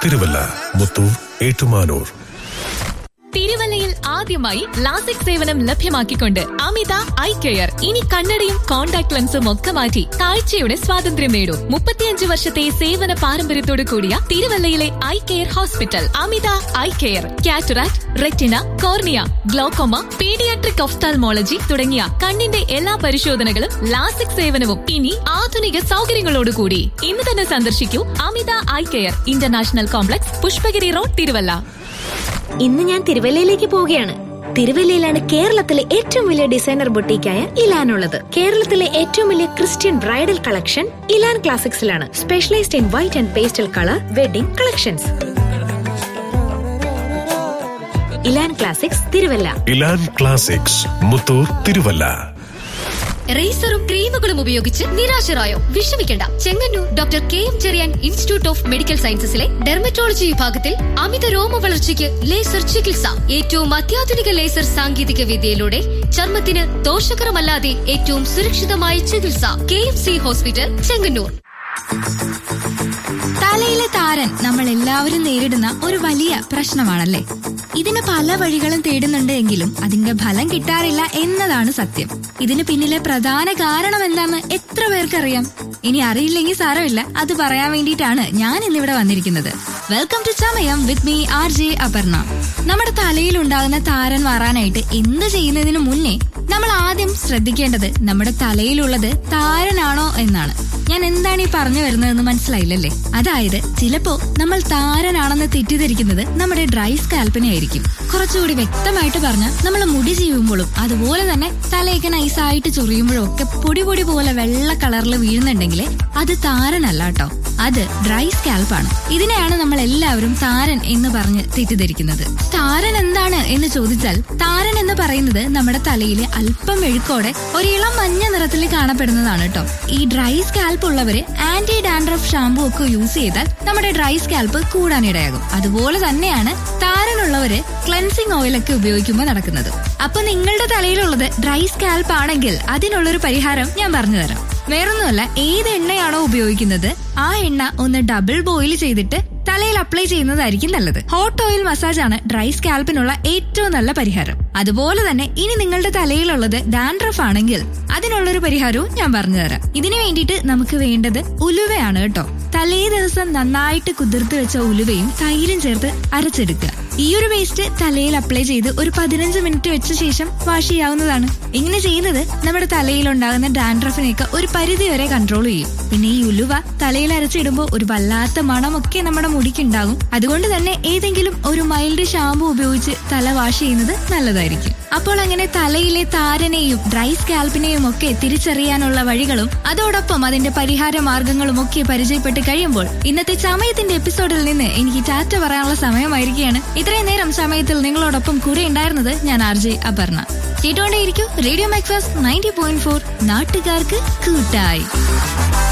തിരുവല്ല മുത്തൂർ ഏറ്റുമാനൂർ തിരുവല്ലയിൽ ആദ്യമായി ലാസിക് സേവനം ലഭ്യമാക്കിക്കൊണ്ട് അമിത ഐ കെയർ ഇനി കണ്ണടയും കോൺടാക്ട് ലെൻസും ഒക്കെ മാറ്റി കാഴ്ചയുടെ സ്വാതന്ത്ര്യം നേടൂ മുപ്പത്തിയഞ്ച് വർഷത്തെ സേവന പാരമ്പര്യത്തോട് കൂടിയ തിരുവല്ലയിലെ eye care hospital Amitha eye care cataract retina cornea glaucoma paediatric ophthalmology തുടങ്ങിയ കണ്ണിന്റെ എല്ലാ പരിശോധനകളും ലാസിക് സേവനവും ഇനി ആധുനിക സൗകര്യങ്ങളോടുകൂടി ഇന്ന് തന്നെ സന്ദർശിക്കൂ Amitha eye care international complex Pushpagiri road Thiruvalla ഇന്ന് ഞാൻ തിരുവല്ലയിലേക്ക് പോവുകയാണ് തിരുവല്ലയിലാണ് കേരളത്തിലെ ഏറ്റവും വലിയ ഡിസൈനർ ബൊട്ടീക്കായ ഇലാൻ ഉള്ളത് കേരളത്തിലെ ഏറ്റവും വലിയ ക്രിസ്ത്യൻ ബ്രൈഡൽ കളക്ഷൻ ഇലാൻ ക്ലാസിക്സിലാണ് specialised in white and pastel colour wedding collections Elan classics Thiruvalla Elan classics Muthoor Thiruvalla റേസറും ക്രീമുകളും ഉപയോഗിച്ച് നിരാശരായോ വിഷമിക്കേണ്ട Chengannur doctor K M Cherian institute of medical സയൻസസിലെ ഡെർമറ്റോളജി വിഭാഗത്തിൽ അമിത രോമ വളർച്ചയ്ക്ക് ലേസർ ചികിത്സ ഏറ്റവും അത്യാധുനിക ലേസർ സാങ്കേതിക വിദ്യയിലൂടെ ചർമ്മത്തിന് ദോഷകരമല്ലാതെ ഏറ്റവും സുരക്ഷിതമായ ചികിത്സ K M C hospital Chengannur തലയിലെ താരൻ നമ്മൾ എല്ലാവരും നേരിടുന്ന ഒരു വലിയ പ്രശ്നമാണല്ലേ ഇതിന് പല വഴികളും തേടുന്നുണ്ട് എങ്കിലും അതിന്റെ ഫലം കിട്ടാറില്ല എന്നതാണ് സത്യം ഇതിന് പിന്നിലെ പ്രധാന കാരണം എന്താന്ന് എത്ര പേർക്കറിയാം ഇനി അറിയില്ലെങ്കിൽ സാരമില്ല അത് പറയാൻ വേണ്ടിയിട്ടാണ് ഞാൻ ഇന്നിവിടെ വന്നിരിക്കുന്നത് welcome to Chamayam with me R J Aparna നമ്മുടെ തലയിൽ ഉണ്ടാകുന്ന താരൻ മാറാനായിട്ട് എന്ത് ചെയ്യുന്നതിന് മുന്നേ നമ്മൾ ആദ്യം ശ്രദ്ധിക്കേണ്ടത് നമ്മുടെ തലയിലുള്ളത് താരനാണോ എന്നാണ് ഞാൻ എന്താണ് ഈ പറഞ്ഞു വരുന്നതെന്ന് മനസ്സിലായില്ലല്ലേ അതായത് ചിലപ്പോ നമ്മൾ താരനാണെന്ന് തെറ്റിദ്ധരിക്കുന്നത് നമ്മുടെ ഡ്രൈ സ്കാൽപ്പിനെ ആയിരിക്കും കുറച്ചുകൂടി വ്യക്തമായിട്ട് പറഞ്ഞാൽ നമ്മൾ മുടി ചെയ്യുമ്പോഴും അതുപോലെ തന്നെ തലയൊക്കെ നൈസായിട്ട് ചൊറിയുമ്പോഴും ഒക്കെ പൊടി പൊടി പോലെ വെള്ള കളറിൽ വീഴുന്നുണ്ടെങ്കിൽ അത് താരനല്ല കേട്ടോ അത് ഡ്രൈ സ്കാൽപ്പാണ് ഇതിനെയാണ് നമ്മൾ എല്ലാവരും താരൻ എന്ന് പറഞ്ഞ് തെറ്റിദ്ധരിക്കുന്നത് താരൻ എന്താണ് എന്ന് ചോദിച്ചാൽ താരൻ എന്ന് പറയുന്നത് നമ്മുടെ തലയിലെ അല്പം മെഴുക്കോടെ ഒരു ഇളം മഞ്ഞ നിറത്തിൽ കാണപ്പെടുന്നതാണ് കേട്ടോ ഈ ഡ്രൈ സ്കാൽപ്പ് ഉള്ളവര് ആന്റി ഡാൻഡ്രഫ് ഷാമ്പു ഒക്കെ യൂസ് ചെയ്താൽ നമ്മുടെ ഡ്രൈ സ്കാൽപ്പ് കൂടാനിടയാകും അതുപോലെ തന്നെയാണ് താരനുള്ളവര് ക്ലെൻസിങ് ഓയിൽ ഒക്കെ ഉപയോഗിക്കുമ്പോൾ നടക്കുന്നത് അപ്പൊ നിങ്ങളുടെ തലയിലുള്ളത് ഡ്രൈ സ്കാൽപ്പ് ആണെങ്കിൽ അതിനുള്ളൊരു പരിഹാരം ഞാൻ പറഞ്ഞു തരാം വേറൊന്നുമല്ല ഏത് എണ്ണയാണോ ഉപയോഗിക്കുന്നത് ആ എണ്ണ ഒന്ന് ഡബിൾ ബോയിൽ ചെയ്തിട്ട് തലയിൽ അപ്ലൈ ചെയ്യുന്നതായിരിക്കും നല്ലത് ഹോട്ട് ഓയിൽ മസാജ് ആണ് ഡ്രൈ സ്കാൽപ്പിനുള്ള ഏറ്റവും നല്ല പരിഹാരം അതുപോലെ തന്നെ ഇനി നിങ്ങളുടെ തലയിലുള്ളത് ഡാൻഡ്രഫ് ആണെങ്കിൽ അതിനുള്ളൊരു പരിഹാരവും ഞാൻ പറഞ്ഞു തരാം ഇതിനു വേണ്ടിയിട്ട് നമുക്ക് വേണ്ടത് ഉലുവയാണ് കേട്ടോ തലേ ദിവസം നന്നായിട്ട് കുതിർത്ത് വെച്ച ഉലുവയും തൈരും ചേർത്ത് അരച്ചെടുക്കുക ഈ ഒരു പേസ്റ്റ് തലയിൽ അപ്ലൈ ചെയ്ത് ഒരു പതിനഞ്ച് മിനിറ്റ് വെച്ച ശേഷം വാഷ് ചെയ്യാവുന്നതാണ് ഇങ്ങനെ ചെയ്യുന്നത് നമ്മുടെ തലയിൽ ഉണ്ടാകുന്ന ഡാൻഡ്രഫിനെയൊക്കെ ഒരു പരിധി വരെ കൺട്രോൾ ചെയ്യും പിന്നെ ഈ ഉലുവ തലയിൽ അരച്ചിടുമ്പോൾ ഒരു വല്ലാത്ത മണമൊക്കെ നമ്മുടെ മുടിക്ക് ഉണ്ടാകും അതുകൊണ്ട് തന്നെ ഏതെങ്കിലും ഒരു മൈൽഡ് ഷാമ്പു ഉപയോഗിച്ച് തല വാഷ് ചെയ്യുന്നത് നല്ലതായിരിക്കും അപ്പോൾ അങ്ങനെ തലയിലെ താരനെയും ഡ്രൈ സ്കാൽപ്പിനെയും ഒക്കെ തിരിച്ചറിയാനുള്ള വഴികളും അതോടൊപ്പം അതിന്റെ പരിഹാര മാർഗങ്ങളും ഒക്കെ പരിചയപ്പെട്ട് കഴിയുമ്പോൾ ഇന്നത്തെ ചമയത്തിന്റെ എപ്പിസോഡിൽ നിന്ന് എനിക്ക് ടാറ്റ പറയാനുള്ള സമയമായിരിക്കുകയാണ് ഇത്രയും നേരം സമയത്തിൽ നിങ്ങളോടൊപ്പം കൂടെ ഉണ്ടായിരുന്നത് ഞാൻ ആർ ജെ അപർണ കേട്ടോണ്ടേയിരിക്കും റേഡിയോ മാക്സാസ് നയൻറ്റി പോയിന്റ് ഫോർ നാട്ടുകാർക്ക് കൂട്ടായി